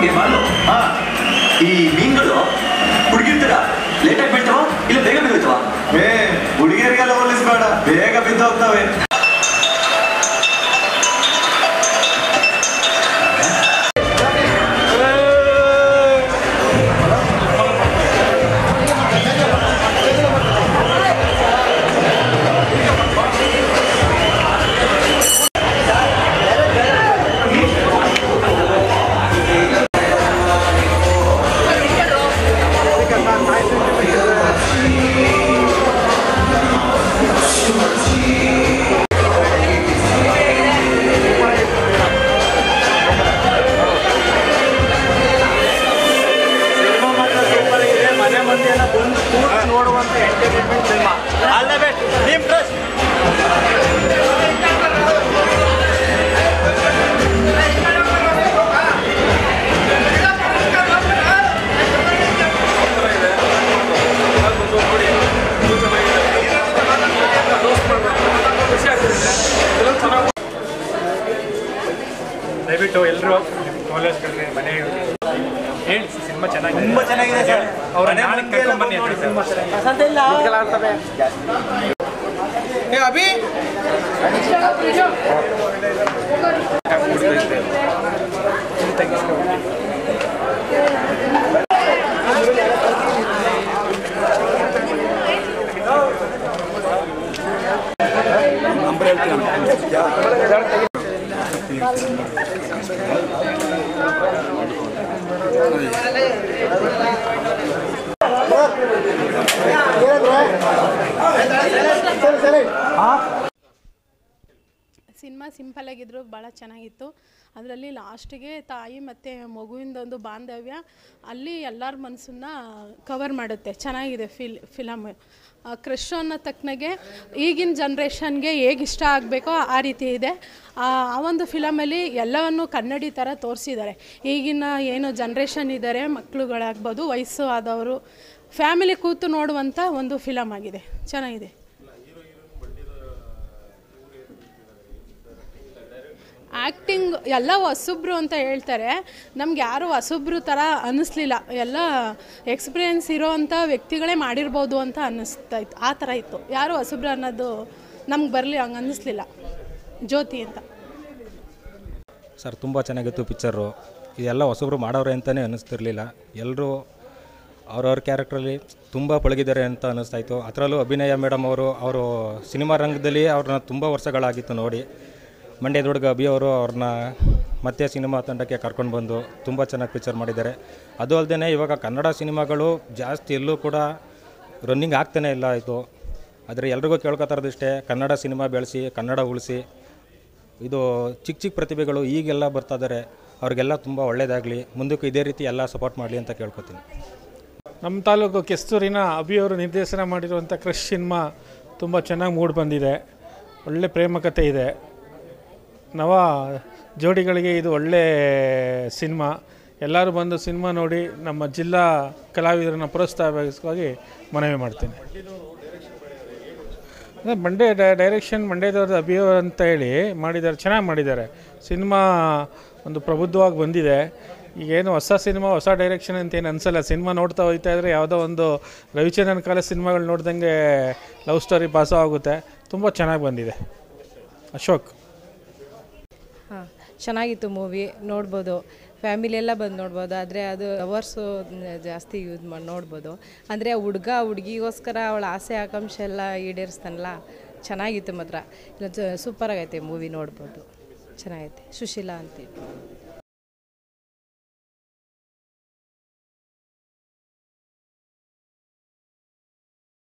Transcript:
ಏ ಮಾಲು ಹಾ ಈ ಮೀನುಗಳು ಹುಡುಗಿರ್ತೀರ ಲೇಟಾಗಿ ಬೀಳ್ತಾವ ಇಲ್ಲ ಬೇಗ ಬೀಳ್ತಾವ ಏ ಹುಡುಗಿಯರಿಗೆಲ್ಲ ಹೋಲಿಸ್ಬೇಡ ಬೇಗ ಬಿದ್ದೋಗ್ತವೆ ಮನೆ ಮಂದಿಯೆಲ್ಲ ಬಂದು ಕೂತು ನೋಡುವಂತ entertainment cinema all the best team trust ದಯವಿಟ್ಟು ಎಲ್ಲರೂ ಕಾಲೇಜ್ಗಳಿಗೆ ಮನೆ ಹೇಳಿ ಸಿನಿಮಾ ಚೆನ್ನಾಗಿದೆ ತುಂಬಾ ಚೆನ್ನಾಗಿದೆ ಸರ್ ಅವ್ರ ಮನೆ ನಾಳೆ ಮಂದಿ ಎಲ್ಲ ಕರ್ಕೊಂಡ್ ಬನ್ನಿ ಬಂದು ಅಂತ ನೋಡಿ ಸರ್. ಸಿನಿಮಾ ಸಿಂಪಲ್ ಆಗಿದ್ರು ಭಾಳ ಚೆನ್ನಾಗಿತ್ತು ಅದರಲ್ಲಿ ಲಾಸ್ಟಿಗೆ ತಾಯಿ ಮತ್ತು ಮಗುವಿಂದ ಒಂದು ಬಾಂಧವ್ಯ ಅಲ್ಲಿ ಎಲ್ಲರ ಮನಸ್ಸನ್ನ ಕವರ್ ಮಾಡುತ್ತೆ ಚೆನ್ನಾಗಿದೆ ಫಿಲ್ ಫಿಲಮ್ ಕ್ರಶ್ ಅನ್ನೋ ತಕ್ಕನಾಗೆ ಈಗಿನ ಜನ್ರೇಷನ್ಗೆ ಹೇಗೆ ಇಷ್ಟ ಆಗಬೇಕೋ ಆ ರೀತಿ ಇದೆ ಆ ಆ ಒಂದು ಫಿಲಮಲ್ಲಿ ಎಲ್ಲವನ್ನು ಕನ್ನಡಿ ಥರ ತೋರಿಸಿದ್ದಾರೆ ಈಗಿನ ಏನು ಜನ್ರೇಷನ್ ಇದ್ದಾರೆ ಮಕ್ಕಳುಗಳಾಗ್ಬೋದು ವಯಸ್ಸು ಆದವರು ಫ್ಯಾಮಿಲಿ ಕೂತು ನೋಡುವಂಥ ಒಂದು ಫಿಲಮ್ ಆಗಿದೆ ಚೆನ್ನಾಗಿದೆ ಆ್ಯಕ್ಟಿಂಗ್ ಎಲ್ಲ ಹೊಸಬ್ರು ಅಂತ ಹೇಳ್ತಾರೆ ನಮ್ಗೆ ಯಾರು ಹೊಸಬ್ರು ಥರ ಅನ್ನಿಸ್ಲಿಲ್ಲ ಎಲ್ಲ ಎಕ್ಸ್ಪೀರಿಯೆನ್ಸ್ ಇರೋವಂಥ ವ್ಯಕ್ತಿಗಳೇ ಮಾಡಿರ್ಬೋದು ಅಂತ ಅನ್ನಿಸ್ತಾ ಇತ್ತು ಆ ಥರ ಇತ್ತು ಯಾರು ಹೊಸಬ್ರು ಅನ್ನೋದು ನಮ್ಗೆ ಬರಲಿ ಹಂಗೆ ಅನ್ನಿಸ್ಲಿಲ್ಲ ಜ್ಯೋತಿ ಅಂತ ಸರ್ ತುಂಬ ಚೆನ್ನಾಗಿತ್ತು ಪಿಕ್ಚರು ಇದೆಲ್ಲ ಹೊಸಬ್ರು ಮಾಡೋರೆ ಅಂತಲೇ ಅನ್ನಿಸ್ತಿರ್ಲಿಲ್ಲ ಎಲ್ಲರೂ ಅವ್ರವ್ರ ಕ್ಯಾರೆಕ್ಟ್ರಲ್ಲಿ ತುಂಬ ಪಳಗಿದ್ದಾರೆ ಅಂತ ಅನ್ನಿಸ್ತಾಯಿತ್ತು ಅದರಲ್ಲೂ ಅಭಿನಯ ಮೇಡಮ್ ಅವರು ಅವರು ಸಿನಿಮಾ ರಂಗದಲ್ಲಿ ಅವ್ರನ್ನ ತುಂಬ ವರ್ಷಗಳಾಗಿತ್ತು ನೋಡಿ ಮಂಡ್ಯದ ಹುಡುಗ ಅಭಿ ಅವರು ಅವ್ರನ್ನ ಮತ್ತೆ ಸಿನಿಮಾ ತಂಡಕ್ಕೆ ಕರ್ಕೊಂಡು ಬಂದು ತುಂಬ ಚೆನ್ನಾಗಿ ಪಿಕ್ಚರ್ ಮಾಡಿದ್ದಾರೆ ಅದು ಅಲ್ಲದೆ ಇವಾಗ ಕನ್ನಡ ಸಿನಿಮಾಗಳು ಜಾಸ್ತಿ ಎಲ್ಲೂ ಕೂಡ ರನ್ನಿಂಗ್ ಆಗ್ತಾನೆ ಇಲ್ಲ ಆಯಿತು ಆದರೆ ಎಲ್ರಿಗೂ ಕೇಳ್ಕೊತಾ ಇರೋದಿಷ್ಟೇ ಕನ್ನಡ ಸಿನಿಮಾ ಬೆಳೆಸಿ ಕನ್ನಡ ಉಳಿಸಿ ಇದು ಚಿಕ್ಕ ಚಿಕ್ಕ ಪ್ರತಿಭೆಗಳು ಈಗೆಲ್ಲ ಬರ್ತಾ ಇದ್ದಾರೆ ಅವ್ರಿಗೆಲ್ಲ ತುಂಬ ಒಳ್ಳೆಯದಾಗಲಿ ಮುಂದಕ್ಕೂ ಇದೇ ರೀತಿ ಎಲ್ಲ ಸಪೋರ್ಟ್ ಮಾಡಲಿ ಅಂತ ಕೇಳ್ಕೊತೀನಿ ನಮ್ಮ ತಾಲೂಕು ಕೆಸ್ತೂರಿನ ಅಭಿಯವರು ನಿರ್ದೇಶನ ಮಾಡಿರುವಂಥ ಕ್ರಶ್ ಸಿನಿಮಾ ತುಂಬ ಚೆನ್ನಾಗಿ ಮೂಡಿ ಬಂದಿದೆ ಒಳ್ಳೆ ಪ್ರೇಮ ಕಥೆ ಇದೆ ನವ ಜೋಡಿಗಳಿಗೆ ಇದು ಒಳ್ಳೆ ಸಿನಿಮಾ ಎಲ್ಲರೂ ಬಂದು ಸಿನಿಮಾ ನೋಡಿ ನಮ್ಮ ಜಿಲ್ಲಾ ಕಲಾವಿದರನ್ನು ಪ್ರೋತ್ಸಾಹವಾಗಿ ಮನವಿ ಮಾಡ್ತೇನೆ ಅದೇ ಮಂಡ್ಯ ಡೈರೆಕ್ಷನ್ ಮಂಡ್ಯದವ್ರದ್ದು ಅಭಿಯವರು ಅಂತ ಹೇಳಿ ಮಾಡಿದ್ದಾರೆ ಚೆನ್ನಾಗಿ ಮಾಡಿದ್ದಾರೆ ಸಿನಿಮಾ ಒಂದು ಪ್ರಬುದ್ಧವಾಗಿ ಬಂದಿದೆ ಈಗೇನು ಹೊಸ ಸಿನಿಮಾ ಹೊಸ ಡೈರೆಕ್ಷನ್ ಅಂತ ಏನು ಅನಿಸಲ್ಲ ಸಿನಿಮಾ ನೋಡ್ತಾ ಹೋಗ್ತಾ ಇದ್ದರೆ ಯಾವುದೋ ಒಂದು ರವಿಚಂದ್ರನ್ ಕಾಲ ಸಿನಿಮಾಗಳು ನೋಡ್ದಂಗೆ ಲವ್ ಸ್ಟೋರಿ ಪಾಸು ಆಗುತ್ತೆ ತುಂಬ ಚೆನ್ನಾಗಿ ಬಂದಿದೆ ಅಶೋಕ್ ಹಾಂ ಚೆನ್ನಾಗಿತ್ತು ಮೂವಿ ನೋಡ್ಬೋದು ಫ್ಯಾಮಿಲಿ ಎಲ್ಲ ಬಂದು ನೋಡ್ಬೋದು ಆದರೆ ಅದು ಅವರ್ಸು ಜಾಸ್ತಿ ಯೂಸ್ ಮಾಡಿ ನೋಡ್ಬೋದು ಅಂದರೆ ಹುಡುಗ ಹುಡುಗಿಗೋಸ್ಕರ ಅವಳ ಆಸೆ ಆಕಾಂಕ್ಷೆ ಎಲ್ಲ ಈಡೇರಿಸ್ತಾನಲ್ಲ ಚೆನ್ನಾಗಿತ್ತು ಮಾತ್ರ ಇಲ್ಲ ಸೂಪರಾಗೈತೆ ಮೂವಿ ನೋಡ್ಬೋದು ಚೆನ್ನಾಗೈತೆ ಸುಶೀಲಾ ಅಂತೇಳಿ